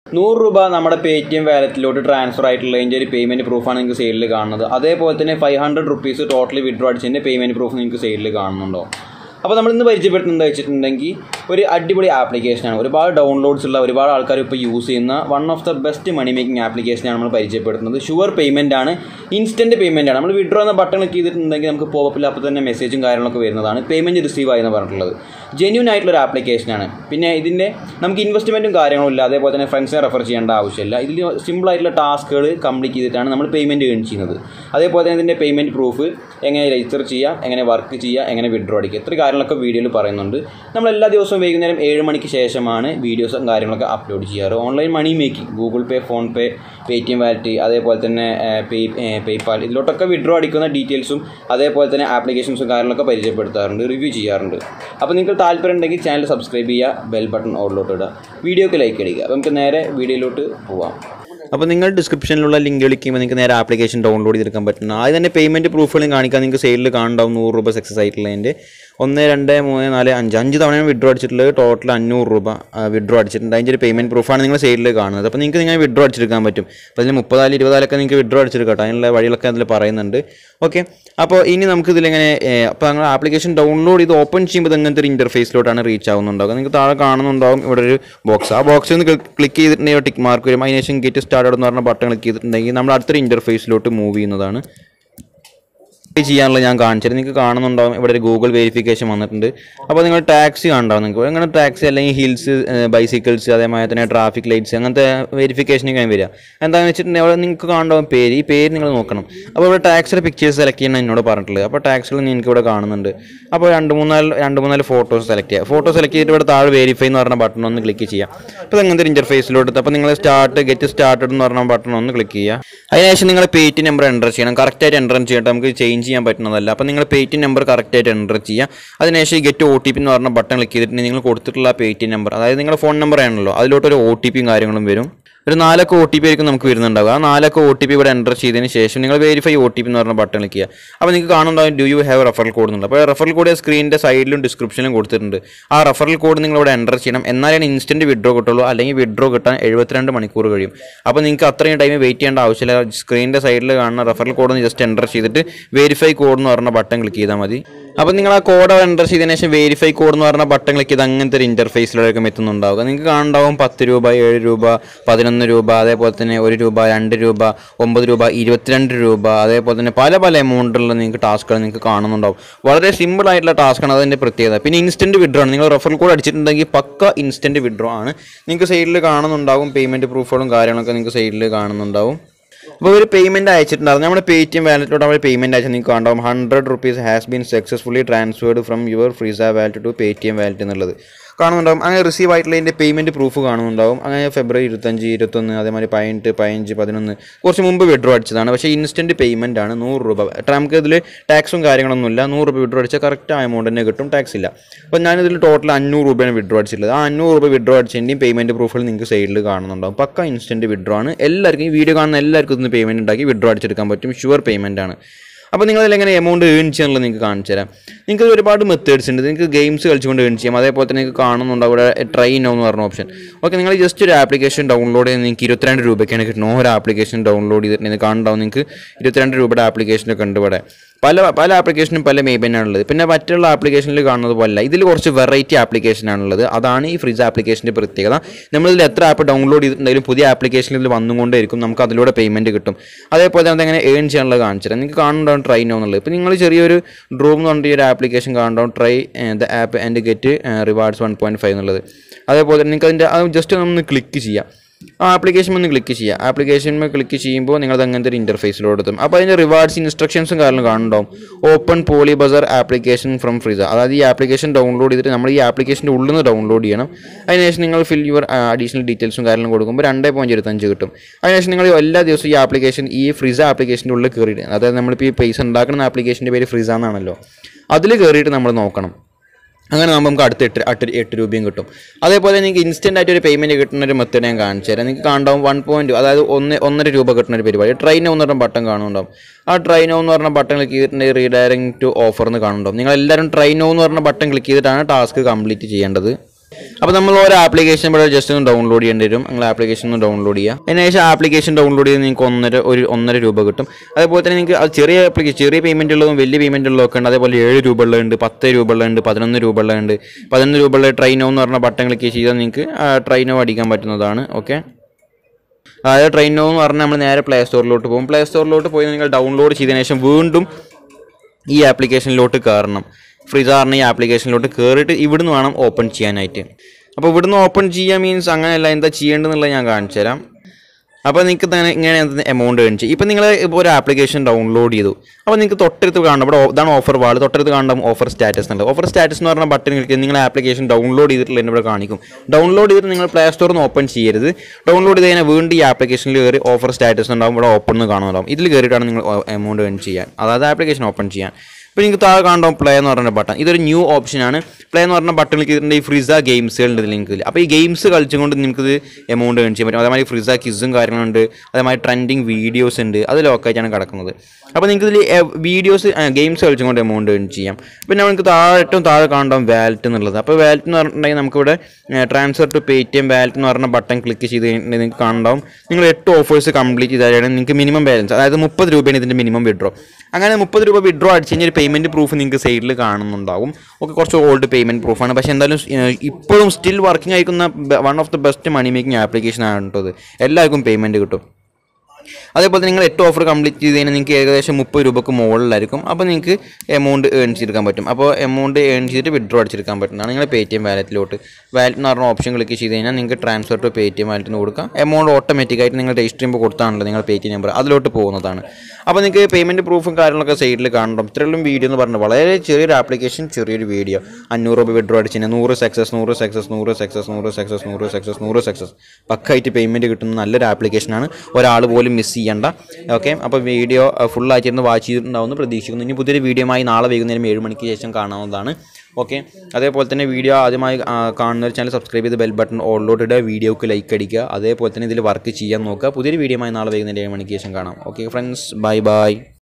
നൂറ് രൂപ നമ്മുടെ പേ ടി എം വാലറ്റിലോട്ട് ട്രാൻസ്ഫർ ആയിട്ടുള്ളതിൻ്റെ ഒരു പേയ്മെൻറ്റ് പ്രൂഫാണ് നിങ്ങൾക്ക് സൈഡിൽ കാണുന്നത് അതേപോലെ തന്നെ five hundred rupees totally withdraw അടിച്ചതിൻ്റെ പേയ്മെൻറ്റ് പ്രൂഫ് നിങ്ങൾക്ക് സൈഡിൽ കാണുന്നുണ്ടോ അപ്പോൾ നമ്മൾ ഇന്ന് പരിചയപ്പെടുന്നത് വെച്ചിട്ടുണ്ടെങ്കിൽ ഒരു അടിപൊളി ആപ്ലിക്കേഷനാണ് ഒരുപാട് ഡൗൺലോഡ്സ് ഉള്ള ഒരുപാട് ആൾക്കാർ ഇപ്പോൾ യൂസ് ചെയ്യുന്ന one of the best money making ആപ്ലിക്കേഷനാണ് നമ്മൾ പരിചയപ്പെടുത്തുന്നത് ഷുവർ പേയ്മെൻ്റ് ആണ് ഇൻസ്റ്റൻറ്റ് പേയ്മെൻ്റ് ആണ് നമ്മൾ വിഡ്രോ എന്ന ബട്ടൺ ക്ലിക്ക് ചെയ്തിട്ടുണ്ടെങ്കിൽ നമുക്ക് പോപ്പിൽ അപ്പോൾ തന്നെ മെസ്സേജും കാര്യങ്ങളൊക്കെ വരുന്നതാണ് പേയ്മെൻറ്റ് റിസീവ് ആയി എന്ന് പറഞ്ഞിട്ടുള്ളത് ജെന്യൂൻ ആയിട്ടുള്ള ഒരു ആപ്ലിക്കേഷനാണ് പിന്നെ ഇതിൻ്റെ നമുക്ക് ഇൻവെസ്റ്റ്മെൻറ്റും കാര്യങ്ങളും ഇല്ല അതേപോലെ തന്നെ ഫ്രണ്ട്സിനെ റെഫർ ചെയ്യേണ്ട ആവശ്യമില്ല ഇതിൽ സിമ്പിൾ ആയിട്ടുള്ള ടാസ്കുകൾ കംപ്ലീറ്റ് ചെയ്തിട്ടാണ് നമ്മൾ പേയ്മെൻറ്റ് ഏൺ ചെയ്യുന്നത് അതേപോലെ തന്നെ ഇതിൻ്റെ പേയ്മെൻറ്റ് പ്രൂഫ് എങ്ങനെ രജിസ്റ്റർ ചെയ്യുക എങ്ങനെ വർക്ക് ചെയ്യുക എങ്ങനെ വിഡ്രോ അടിക്കുക ഇത്ര കാര്യങ്ങളൊക്കെ വീഡിയോയിൽ പറയുന്നുണ്ട് നമ്മൾ എല്ലാ ദിവസവും വൈകുന്നേരം ഏഴ് മണിക്ക് ശേഷമാണ് വീഡിയോസും കാര്യങ്ങളൊക്കെ അപ്ലോഡ് ചെയ്യാറ് online money making Google Pay PhonePe Paytm wallet അതേപോലെ തന്നെ പേ പേയ്പാൽ ഇതിലോട്ടൊക്കെ വിഡ്രോ അടിക്കുന്ന ഡീറ്റെയിൽസും അതേപോലെ തന്നെ ആപ്ലിക്കേഷൻസും കാര്യങ്ങളൊക്കെ പരിചയപ്പെടുത്താറുണ്ട് റിവ്യൂ ചെയ്യാറുണ്ട് അപ്പോൾ നിങ്ങൾക്ക് താല്പര്യം ഉണ്ടെങ്കിൽ ചാനൽ സബ്സ്ക്രൈബ് ചെയ്യുക ബെൽ ബട്ടൺ ഓളിലോട്ട് ഇടുക വീഡിയോക്ക് ലൈക്ക് അടിക്കുക അപ്പോൾ നമുക്ക് നേരെ വീഡിയോയിലോട്ട് പോവാം അപ്പോൾ നിങ്ങൾ ഡിസ്ക്രിപ്ഷനിലുള്ള ലിങ്ക് വിളിക്കുമ്പോൾ നിങ്ങൾക്ക് നേരെ ആപ്ലിക്കേഷൻ ഡൗൺലോഡ് ചെയ്തെടുക്കാൻ പറ്റുന്ന ആദ്യം തന്നെ പേയ്മെൻറ്റ് പ്രൂഫുകളും കാണിക്കാൻ നിങ്ങൾക്ക് സൈഡിൽ കാണുണ്ടാവും നൂറ് രൂപ സക്സസ് ആയിട്ടുള്ളതിൻ്റെ ഒന്ന് രണ്ട് മൂന്ന് നാല് അഞ്ച് അഞ്ച് തവണ വിഡ്രോ അടിച്ചിട്ടുള്ളത് ടോട്ടൽ അഞ്ഞൂറ് രൂപ വിഡ്രോ അടിച്ചിട്ടുണ്ട് അതിൻ്റെ ഒരു പേയ്മെൻറ്റ് പ്രൂഫാണ് നിങ്ങൾ സൈഡിൽ കാണുന്നത് അപ്പോൾ നിങ്ങൾക്ക് നിങ്ങൾ വിഡ്രോ അടിച്ചെടുക്കാൻ പറ്റും അപ്പോൾ അതിൽ മുപ്പതാല് ഇരുപതാലൊക്കെ നിങ്ങൾക്ക് വിഡ്രോ അടിച്ചെടുക്കാം കേട്ടോ അതിനുള്ള വഴികളൊക്കെ അതിൽ പറയുന്നുണ്ട് ഓക്കെ അപ്പോൾ ഇനി നമുക്ക് ഇതിലിങ്ങനെ അപ്പോൾ നിങ്ങൾ ആപ്ലിക്കേഷൻ ഡൗൺലോഡ് ചെയ്ത് ഓപ്പൺ ചെയ്യുമ്പോൾ ഇങ്ങനത്തെ ഒരു ഇൻ്റർഫേസിലോട്ടാണ് റീച്ച് ആവുന്നുണ്ടാവും നിങ്ങൾക്ക് താഴെ കാണുന്നുണ്ടാവും ഇവിടെ ഒരു ബോക്സ് ആ ബോക്സിൽ നിന്ന് ക്ലിക്ക് ചെയ്തിട്ടുണ്ടെങ്കിൽ ടിക്ക് മാർക്ക് വരും അതിനുശേഷം ഗെറ്റ് സ്റ്റാർട്ട് എന്ന് പറഞ്ഞ ബട്ടൺ ക്ലിക്ക് ചെയ്തിട്ടുണ്ടെങ്കിൽ നമ്മൾ അടുത്തൊരു ഇൻ്റർഫേസിലോട്ട് മൂവ് ചെയ്യുന്നതാണ് പേ ചെയ്യാനുള്ള ഞാൻ കാണിച്ചത് നിങ്ങൾക്ക് കാണുന്നുണ്ടാവും ഇവിടെ ഒരു ഗൂഗിൾ വെരിഫിക്കേഷൻ വന്നിട്ടുണ്ട് അപ്പോൾ നിങ്ങൾ ടാക്സി കാണണ്ടാവും നിങ്ങൾക്ക് അങ്ങനെ ടാക്സി അല്ലെങ്കിൽ ഹിൽസ് ബൈസിക്കിൾസ് അതേമാതിരി തന്നെ ട്രാഫിക് ലൈറ്റ്സ് അങ്ങനത്തെ വെരിഫിക്കേഷനും കഴിഞ്ഞ് വരിക എന്താണെന്ന് വെച്ചിട്ടുണ്ടെങ്കിൽ അവിടെ നിങ്ങൾക്ക് കാണണ്ടാവും പേര് ഈ പേര് നിങ്ങൾ നോക്കണം അപ്പോൾ ഇവിടെ ടാക്സിയുടെ പിക്ചേഴ്സ് സെലക്ട് ചെയ്യണം എന്നോട് പറഞ്ഞിട്ടുള്ളത് അപ്പോൾ ടാക്സികൾ നിങ്ങൾക്ക് ഇവിടെ കാണുന്നുണ്ട് അപ്പോൾ രണ്ട് മൂന്നാല് രണ്ട് മൂന്നാല് ഫോട്ടോസ് സെലക്ട് ചെയ്യുക ഫോട്ടോ സെലക്ട് ചെയ്തിട്ട് ഇവിടെ താഴെ വെരിഫൈ എന്ന് പറഞ്ഞ ബട്ടൺ ഒന്ന് ക്ലിക്ക് ചെയ്യാം അപ്പോൾ അങ്ങനത്തെ ഒരു ഇൻ്റർഫേസിലോട്ട് അപ്പോൾ നിങ്ങൾ സ്റ്റാർട്ട് ഗെറ്റ് സ്റ്റാർട്ടഡ് എന്ന് പറഞ്ഞ ബട്ടൺ ഒന്ന് ക്ലിക്ക് ചെയ്യുക അതിനുശേഷം നിങ്ങൾ പേറ്റ് നമ്പർ എൻ്റർ ചെയ്യണം കറക്റ്റായിട്ട് എൻ്റർ ചെയ്യട്ടെ നമുക്ക് ചേഞ്ച് ചെയ്യാൻ പറ്റുന്നതല്ല അപ്പോൾ നിങ്ങൾ പേറ്റ് നമ്പർ കറക്റ്റായിട്ട് എൻ്റർ ചെയ്യുക അതിനുശേഷം ഈ ഗെറ്റ് ഒ ടി പി എന്ന് പറഞ്ഞ ബട്ടൺ ക്ലിക്ക് ചെയ്തിട്ട് നിങ്ങൾ കൊടുത്തിട്ടുള്ള പേറ്റ് നമ്പർ അതായത് നിങ്ങളുടെ ഫോൺ നമ്പർ ആണല്ലോ അതിലോട്ട് ഒരു ഒ ടി പിയും കാര്യങ്ങളും വരും ഒരു നാലൊക്കെ ഒ ടി പി ആയിരിക്കും നമുക്ക് വരുന്നുണ്ടാവുക ആ നാലൊക്കെ ഒ ടി പി ഇവിടെ എൻ്റർ ചെയ്തതിന് ശേഷം നിങ്ങൾ വെരിഫൈ ഒ ടി പി എന്ന് പറഞ്ഞ ബട്ടൺ ക്ലിക്ക് ചെയ്യുക അപ്പോൾ നിങ്ങൾക്ക് കാണുന്നുണ്ടാവും do you have referral code എന്നുള്ളത് അപ്പോൾ റെഫറൽ കോഡ് സ്ക്രീനിൻ്റെ സൈഡിലും ഡിസ്ക്രിപ്ഷനിലും കൊടുത്തിട്ടുണ്ട് ആ റെഫറൽ കോഡ് നിങ്ങൾ ഇവിടെ എൻ്റർ ചെയ്യണം എന്നാലാണ് ഇൻസ്റ്റൻറ്റ് വിഡ്രോ കിട്ടുള്ളൂ അല്ലെങ്കിൽ വിഡ്രോ കിട്ടാൻ എഴുപത്തിരണ്ട് മണിക്കൂർ കഴിയും അപ്പോൾ നിങ്ങൾക്ക് അത്രയും ടൈം വെയിറ്റ് ചെയ്യേണ്ട ആവശ്യമില്ല സ്ക്രീനിൻ്റെ സൈഡിൽ കാണുന്ന റെഫറൽ കോഡ് ഒന്ന് ജസ്റ്റ് എൻ്റർ ചെയ്തിട്ട് വെരിഫൈ കോഡ് എന്ന് പറഞ്ഞ ബട്ടൺ ക്ലിക്ക് ചെയ്താൽ മതി അപ്പോൾ നിങ്ങൾ ആ കോഡ് എൻ്റർ ചെയ്തതിന് ശേഷം വെരിഫൈ കോഡ് എന്ന് പറഞ്ഞ ബട്ടൺ ക്ലിക്ക് ചെയ്ത് അങ്ങനത്തെ ഒരു ഇൻ്റർഫേസിലേക്ക് എത്തുന്നുണ്ടാവുക നിങ്ങൾക്ക് കാണുണ്ടാവും പത്ത് രൂപ ഏഴ് രൂപ പതിനൊന്ന് രൂപ അതേപോലെ തന്നെ ഒരു രൂപ രണ്ട് രൂപ ഒമ്പത് രൂപ ഇരുപത്തിരണ്ട് രൂപ അതേപോലെ തന്നെ പല പല എമൗണ്ടുള്ള നിങ്ങൾക്ക് ടാസ്കുകൾ നിങ്ങൾക്ക് കാണുന്നുണ്ടാവും വളരെ സിമ്പിൾ ആയിട്ടുള്ള ടാസ്ക്കാണ് അതിൻ്റെ പ്രത്യേകത പിന്നെ ഇൻസ്റ്റൻറ്റ് വിഡ്രോ ആണ് നിങ്ങൾ റെഫറൽ കോഡ് അടിച്ചിട്ടുണ്ടെങ്കിൽ പക്ക ഇൻസ്റ്റൻറ്റ് വിഡ്രോ ആണ് നിങ്ങൾക്ക് സൈഡിൽ കാണുന്നുണ്ടാവും പേയ്മെൻറ്റ് പ്രൂഫുകളും കാര്യങ്ങളൊക്കെ നിങ്ങൾക്ക് സൈഡിൽ കാണുന്നുണ്ടാവും അപ്പോൾ ഒരു പേയ്മെൻറ്റ് അയച്ചിട്ടുണ്ടായിരുന്നു നമ്മുടെ പേ ടി എം വാലറ്റിലോട്ട് അവർ പേയ്മെൻറ്റ് അയച്ചാൽ നിങ്ങൾക്ക് കാണാം hundred rupees has been successfully transferred from your Freesa wallet to Paytm wallet എന്നുള്ളത് കാണുന്നുണ്ടാവും അങ്ങനെ റിസീവ് ആയിട്ടുള്ള ഇതിൻ്റെ പേയ്മെൻറ്റ് പ്രൂഫ് കാണുന്നുണ്ടാവും അങ്ങനെ ഫെബ്രുവരി ഇരുപത്തഞ്ച് ഇരുപത്തൊന്ന് അതേമാതിരി പതിനെട്ട് പതിനഞ്ച് പതിനൊന്ന് കുറച്ച് മുമ്പ് വിഡ്രോ അടിച്ചതാണ് പക്ഷേ ഇൻസ്റ്റൻറ്റ് പേയ്മെൻറ്റ് ആണ് നൂറ് രൂപ നമുക്ക് ഇതിൽ ടാക്സും കാര്യങ്ങളൊന്നുമില്ല നൂറ് രൂപ വിഡ്രോ അടിച്ചാൽ കറക്റ്റ് ആ എമൗണ്ട് തന്നെ കിട്ടും ടാക്സ് ഇല്ല അപ്പോൾ ഞാനിതിൽ ടോട്ടൽ അഞ്ഞൂറ് രൂപയാണ് വിഡ്രോ അടിച്ചിട്ടുള്ളത് ആ അഞ്ഞൂറ് രൂപ വിഡ്രോ അടിച്ചതിൻ്റെയും പേയ്മെൻറ്റ് പ്രൂഫുകൾ നിങ്ങൾക്ക് സൈഡിൽ കാണുന്നുണ്ടാവും പക്ക ഇൻസ്റ്റൻറ്റ് വിഡ്രോ ആണ് എല്ലാവർക്കും ഈ വീഡിയോ കാണുന്ന എല്ലാവർക്കും ഇതിന് പേയ്മെൻറ്റ് ഉണ്ടാക്കി വിഡ്രോ അടിച്ചെടുക്കാൻ പറ്റും ഷുവർ പേയ്മെൻറ്റ് ആണ് അപ്പോൾ നിങ്ങൾ അതിൽ എങ്ങനെ എമൗണ്ട് ഏൺ ചെയ്യാനുള്ളത് നിങ്ങൾക്ക് കാണിച്ചു തരാം നിങ്ങൾക്ക് ഒരുപാട് മെത്തേഡ്സ് ഉണ്ട് നിങ്ങൾക്ക് ഗെയിംസ് കളിച്ചുകൊണ്ട് ഏൺ ചെയ്യാം അതേപോലെ തന്നെ നിങ്ങൾക്ക് കാണുന്നുണ്ട് അവിടെ ട്രൈ നോ എന്ന് പറഞ്ഞ ഓപ്ഷൻ ഓക്കെ നിങ്ങൾ ജസ്റ്റ് ഒരു ആപ്ലിക്കേഷൻ ഡൗൺലോഡ് ചെയ്ത് നിങ്ങൾക്ക് ഇരുപത്തിരണ്ട് രൂപയ്ക്കാണ് കിട്ടുന്നത് ഒരു ആപ്ലിക്കേഷൻ ഡൗൺലോഡ് ചെയ്തിട്ടുണ്ടെങ്കിൽ കാണുന്നുണ്ടാവും നിങ്ങൾക്ക് ഇരുപത്തിരണ്ട് രൂപയുടെ ആപ്ലിക്കേഷനൊക്കെ ഉണ്ട് ഇവിടെ പല പല ആപ്ലിക്കേഷനും പല മേബിനാണുള്ളത് പിന്നെ മറ്റുള്ള ആപ്ലിക്കേഷനിൽ കാണുന്നത് പോലെ ഇതിൽ കുറച്ച് വെറൈറ്റി ആപ്ലിക്കേഷനാണുള്ളത് അതാണ് ഈ ഫ്രിഡ്ജ് ആപ്ലിക്കേഷൻ്റെ പ്രത്യേകത നമ്മളിതിൽ എത്ര ആപ്പ് ഡൗൺലോഡ് ചെയ്തിട്ടുണ്ടെങ്കിലും പുതിയ ആപ്ലിക്കേഷനിൽ ഇതിൽ വന്നുകൊണ്ടേയിരിക്കും നമുക്ക് അതിലൂടെ പേയ്മെൻറ്റ് കിട്ടും അതേപോലെ തന്നെ അതെങ്ങനെ ഏൺ ചെയ്യാനുള്ളത് കാണിച്ചു തരാം നിങ്ങൾക്ക് കാണുന്നുണ്ടാവും ട്രൈ നോ എന്നുള്ളത് ഇപ്പോൾ നിങ്ങൾ ചെറിയൊരു ഡ്രോം എന്ന് പറഞ്ഞ ഈ ഒരു ആപ്ലിക്കേഷൻ കാണുന്നുണ്ടാവും try the app and get rewards one point five എന്നുള്ളത് അതേപോലെ തന്നെ നിങ്ങൾക്ക് അതിൻ്റെ അത് ജസ്റ്റ് ഒന്ന് ക്ലിക്ക് ചെയ്യാം ആ ആപ്ലിക്കേഷൻ ഒന്ന് ക്ലിക്ക് ചെയ്യുക ആപ്ലിക്കേഷനിൽ ക്ലിക്ക് ചെയ്യുമ്പോൾ നിങ്ങളത് അങ്ങനത്തെ ഒരു ഇൻ്റർഫേസിലോട്ട് എത്തും അപ്പോൾ അതിൻ്റെ റിവാർഡ്സ് ഇൻസ്ട്രക്ഷൻസും കാരണം കാണുന്നുണ്ടാവും open Polybuzz application from Freesa അതായത് ഈ ആപ്ലിക്കേഷൻ ഡൗൺലോഡ് ചെയ്തിട്ട് നമ്മൾ ഈ ആപ്ലിക്കേഷൻ്റെ ഉള്ളിൽ നിന്ന് ഡൗൺലോഡ് ചെയ്യണം അതിനുശേഷം നിങ്ങൾ ഫിൽ യുവർ അഡീഷണൽ ഡീറ്റെയിൽസും കാര്യങ്ങളും കൊടുക്കുമ്പോൾ രണ്ട് പോയിൻറ്റ് ഇരുപത്തഞ്ച് കിട്ടും അതിനുശേഷം നിങ്ങൾ എല്ലാ ദിവസവും ഈ ആപ്ലിക്കേഷൻ ഈ ഫ്രീസ ആപ്ലിക്കേഷൻ്റെ ഉള്ളിൽ കയറിയിട്ട് അതായത് നമ്മളിപ്പോൾ ഈ പൈസ ഉണ്ടാക്കുന്ന ആപ്ലിക്കേഷൻ്റെ പേര് ഫ്രീസ എന്നാണല്ലോ അതിൽ കയറിയിട്ട് നമ്മൾ നോക്കണം അങ്ങനെ ആകുമ്പോൾ നമുക്ക് അടുത്ത എട്ട് എട്ട് എട്ട് രൂപയും കിട്ടും അതേപോലെ നിങ്ങൾക്ക് ഇൻസ്റ്റൻ്റ് ആയിട്ട് ഒരു പേയ്മെൻറ്റ് കിട്ടുന്ന ഒരു മെത്തേഡ് ഞാൻ കാണിച്ചു തരാം നിങ്ങൾക്ക് കാണുണ്ടാവും വൺ പോയിൻറ്റ് അതായത് ഒന്ന് ഒന്നര രൂപ കിട്ടുന്ന ഒരു പരിപാടി ട്രെയിൻ എന്ന് പറഞ്ഞ ബട്ടൺ കാണുന്നുണ്ടാവും ആ ട്രെയിനോ എന്ന് പറഞ്ഞ ബട്ടൺ ക്ലിക്ക് ചെയ്തിട്ടുണ്ടെങ്കിൽ റീഡയറിംഗ് ടു ഓഫർ എന്ന് കാണുന്നുണ്ടാവും നിങ്ങൾ എല്ലാവരും ട്രെയിനോ എന്ന് പറഞ്ഞ ബട്ടൺ ക്ലിക്ക് ചെയ്തിട്ടാണ് ടാസ്ക് കംപ്ലീറ്റ് ചെയ്യേണ്ടത് അപ്പോൾ നമ്മൾ ഒരു ആപ്ലിക്കേഷൻ ഇവിടെ ജസ്റ്റ് ഒന്ന് ഡൗൺലോഡ് ചെയ്യേണ്ടി വരും നിങ്ങൾ ആപ്ലിക്കേഷൻ ഒന്ന് ഡൗൺലോഡ് ചെയ്യുക അതിന് ശേഷം ആപ്ലിക്കേഷൻ ഡൗൺലോഡ് ചെയ്ത് നിങ്ങൾക്ക് ഒന്നര ഒരു ഒന്നര രൂപ കിട്ടും അതേപോലെ തന്നെ നിങ്ങൾക്ക് അത് ചെറിയ ആപ്ലിക്കേഷൻ ചെറിയ പേയ്മെൻറ്റ് ഉള്ളതും വലിയ പേയ്മെൻറ്റ് ഉള്ളതൊക്കെ ഉണ്ട് അതേപോലെ ഏഴ് രൂപ ഉള്ളതുണ്ട് പത്ത് രൂപ ഉള്ളതുണ്ട് പതിനൊന്ന് രൂപ ഉള്ളതുണ്ട് പതിനൊന്ന് രൂപ ഉള്ള ട്രെയിനോ എന്ന് പറഞ്ഞ ബട്ടൺ ക്ലിക്ക് ചെയ്താൽ നിങ്ങൾക്ക് ട്രെയിനോ അടിക്കാൻ പറ്റുന്നതാണ് ഓക്കെ അതായത് ട്രെയിനോ എന്ന് പറഞ്ഞാൽ നമ്മൾ നേരെ പ്ലേ സ്റ്റോറിലോട്ട് പോകും പ്ലേ സ്റ്റോറിലോട്ട് പോയി നിങ്ങൾ ഡൗൺലോഡ് ചെയ്തതിന് ശേഷം വീണ്ടും ഈ ആപ്ലിക്കേഷനിലോട്ട് കയറണം ഫ്രീസാറിന് ഈ ആപ്ലിക്കേഷനിലോട്ട് കയറിയിട്ട് ഇവിടുന്ന് വേണം ഓപ്പൺ ചെയ്യാനായിട്ട് അപ്പോൾ ഇവിടുന്ന് ഓപ്പൺ ചെയ്യാൻ മീൻസ് അങ്ങനെയല്ല എന്താ ചെയ്യേണ്ടതെന്നുള്ളത് ഞാൻ കാണിച്ചു തരാം അപ്പോൾ നിങ്ങൾക്ക് തന്നെ ഇങ്ങനെ എമൗണ്ട് ഏൺ ചെയ്യും ഇപ്പം നിങ്ങൾ ഇപ്പോൾ ഒരു ആപ്ലിക്കേഷൻ ഡൗൺലോഡ് ചെയ്തു അപ്പോൾ നിങ്ങൾക്ക് തൊട്ടടുത്ത് കാണണം ഇവിടെ ഓ- ഇതാണ് ഓഫർ വാൾ തൊട്ടടുത്ത് കാണണം ഓഫർ സ്റ്റാറ്റസ് എന്നുള്ളത് ഓഫർ സ്റ്റാറ്റസ് എന്ന് പറഞ്ഞ ബട്ടൺ ക്ലിക്ക് നിങ്ങൾ ആപ്ലിക്കേഷൻ ഡൗൺലോഡ് ചെയ്തിട്ടുള്ള ഇവിടെ കാണിക്കും ഡൗൺലോഡ് ചെയ്തിട്ട് നിങ്ങൾ പ്ലേ സ്റ്റോറിൽ നിന്ന് ഓപ്പൺ ചെയ്യരുത് ഡൗൺലോഡ് ചെയ്ത് കഴിഞ്ഞാൽ വീണ്ടും ഈ ആപ്ലിക്കേഷനിൽ കയറി ഓഫർ സ്റ്റാറ്റസ് ഉണ്ടാവും ഇവിടെ ഓപ്പൺ എന്ന് കാണുന്നുണ്ടാവും ഇതിൽ കയറിയിട്ടാണ് നിങ്ങൾ എമൗണ്ട് ഏൺ ചെയ്യാൻ അതായത് ആപ്ലിക്കേഷൻ ഓപ്പൺ ചെയ്യാൻ ഇപ്പോൾ നിങ്ങൾക്ക് താഴെ കാണുമ്പോൾ പ്ലേ എന്ന് പറഞ്ഞ ബട്ടൺ ഇതൊരു ന്യൂ ഓപ്ഷനാണ് പ്ലേ എന്ന് പറഞ്ഞ ബട്ടൺ ക്ലിക്ക് ചെയ്തിട്ടുണ്ട് ഈ ഫ്രിസ ഗെയിംസുകളുണ്ട് ഇതിൽ നിങ്ങൾക്ക് അപ്പോൾ ഈ ഗെയിംസ് കളിച്ചുകൊണ്ട് നിങ്ങൾക്കിത് എമൗണ്ട് ഏൺ ചെയ്യാൻ പറ്റും അതേമാതിരി ഫ്രിസ കിസും കാര്യങ്ങളുണ്ട് അതേമാതിരി ട്രെൻഡിങ് വീഡിയോസ് ഉണ്ട് അത് ലോക്കായിട്ടാണ് കിടക്കുന്നത് അപ്പോൾ നിങ്ങൾക്ക് ഇതിൽ വീഡിയോസ് ഗെയിംസ് കളിച്ചുകൊണ്ട് എമൗണ്ട് ഏൺ ചെയ്യാം പിന്നെ നമുക്ക് താഴെ ഏറ്റവും താഴെ കാണാം വാലറ്റ് എന്നുള്ളത് അപ്പോൾ വാലറ്റ് എന്ന് പറഞ്ഞിട്ടുണ്ടെങ്കിൽ നമുക്കിവിടെ transfer to Paytm wallet എന്ന് പറഞ്ഞ ബട്ടൺ ക്ലിക്ക് ചെയ്ത് കഴിഞ്ഞിട്ടുണ്ടെങ്കിൽ നിങ്ങൾക്ക് കാണാം നിങ്ങൾ എട്ട് ഓഫേഴ്സ് കംപ്ലീറ്റ് ചെയ്താലാണ് നിങ്ങൾക്ക് മിനിമം ബാലൻസ് അതായത് മുപ്പത് രൂപയാണ് ഇതിൻ്റെ മിനിമം വിഡ്രോ അങ്ങനെ മുപ്പത് രൂപ വിഡ്രോ അടിച്ച് കഴിഞ്ഞാൽ പേയ്മെൻറ്റ് പ്രൂഫ് നിങ്ങൾക്ക് സൈഡിൽ കാണുന്നുണ്ടാവും ഒക്കെ കുറച്ച് ഓൾഡ് പേയ്മെൻറ്റ് പ്രൂഫാണ് പക്ഷേ എന്തായാലും ഏഹ്, ഇപ്പോഴും സ്റ്റിൽ വർക്കിംഗ് ആയിരിക്കുന്ന one of the best money making application ആണ് കേട്ടോ ഇത് എല്ലാവർക്കും പേയ്മെൻറ്റ് കിട്ടും അതേപോലെ നിങ്ങൾ എട്ട് ഓഫർ കംപ്ലീറ്റ് ചെയ്ത് കഴിഞ്ഞാൽ നിങ്ങൾക്ക് ഏകദേശം മുപ്പത് രൂപക്ക് മുകളിലായിരിക്കും അപ്പോൾ നിങ്ങൾക്ക് എമൗണ്ട് ഏൺ ചെയ്തെടുക്കാൻ പറ്റും അപ്പോൾ എമൗണ്ട് ഏൺ ചെയ്തിട്ട് വിഡ്രോ അടിച്ചെടുക്കാൻ പറ്റുന്നതാണ് നിങ്ങൾ പേ ടി എം വാലറ്റിലോട്ട് വാലറ്റ് എന്ന് പറഞ്ഞ ഓപ്ഷൻ ക്ലിക്ക് ചെയ്ത് കഴിഞ്ഞാൽ നിങ്ങൾക്ക് transfer to Paytm വാലറ്റിന് കൊടുക്കാം എമൗണ്ട് ഓട്ടോമാറ്റിക്കായിട്ട് നിങ്ങൾ രജിസ്റ്റർ ചെയ്യുമ്പോൾ കൊടുത്താണല്ലോ നിങ്ങൾ പേ ടി നമ്പർ അതിലോട്ട് പോകുന്നതാണ് അപ്പോൾ നിങ്ങൾക്ക് പേയ്മെൻറ്റ് പ്രൂഫും കാര്യങ്ങളൊക്കെ സൈഡിൽ കാണണം ഇത്രയും വീഡിയോ എന്ന് പറഞ്ഞാൽ വളരെ ചെറിയൊരു ആപ്ലിക്കേഷൻ ചെറിയൊരു വീഡിയോ അഞ്ഞൂറ് രൂപ വിഡ്രോ അടിച്ച് കഴിഞ്ഞാൽ നൂറ് സക്സസ് നൂറ് സക്സസ് നൂറ് സക്സസ് നൂറ് സക്സസ് നൂറ് സക്സസ് നൂറ് സക്സസ് പക്കായിട്ട് പേയ്മെൻറ്റ് കിട്ടുന്ന നല്ലൊരു ആപ്ലിക്കേഷനാണ് ഒരാൾ പോലും മിസ് ചെയ്യണ്ട ഓക്കെ അപ്പോൾ വീഡിയോ ഫുൾ ആയിട്ടിരുന്ന് വാച്ച് ചെയ്തിട്ടുണ്ടാവുമെന്ന് പ്രതീക്ഷിക്കുന്നു ഇനി പുതിയൊരു വീഡിയോയുമായി നാളെ വൈകുന്നേരം ഏഴ് മണിക്ക് ശേഷം കാണാവുന്നതാണ് ഓക്കെ അതേപോലെ തന്നെ വീഡിയോ ആദ്യമായി ആ, കാണുന്ന ചാനൽ സബ്സ്ക്രൈബ് ചെയ്ത് ബെൽ ബട്ടൺ ഓളിലോട്ട് ഇടുക വീഡിയോക്ക് ലൈക്ക് അടിക്കുക അതേപോലെ തന്നെ ഇതിൽ വർക്ക് ചെയ്യാൻ നോക്കുക പുതിയൊരു വീഡിയോയുമായി നാളെ വൈകുന്നേരം ഏഴ് മണിക്ക് ശേഷം കാണാം ഓക്കെ ഫ്രണ്ട്സ് ബൈ ബൈ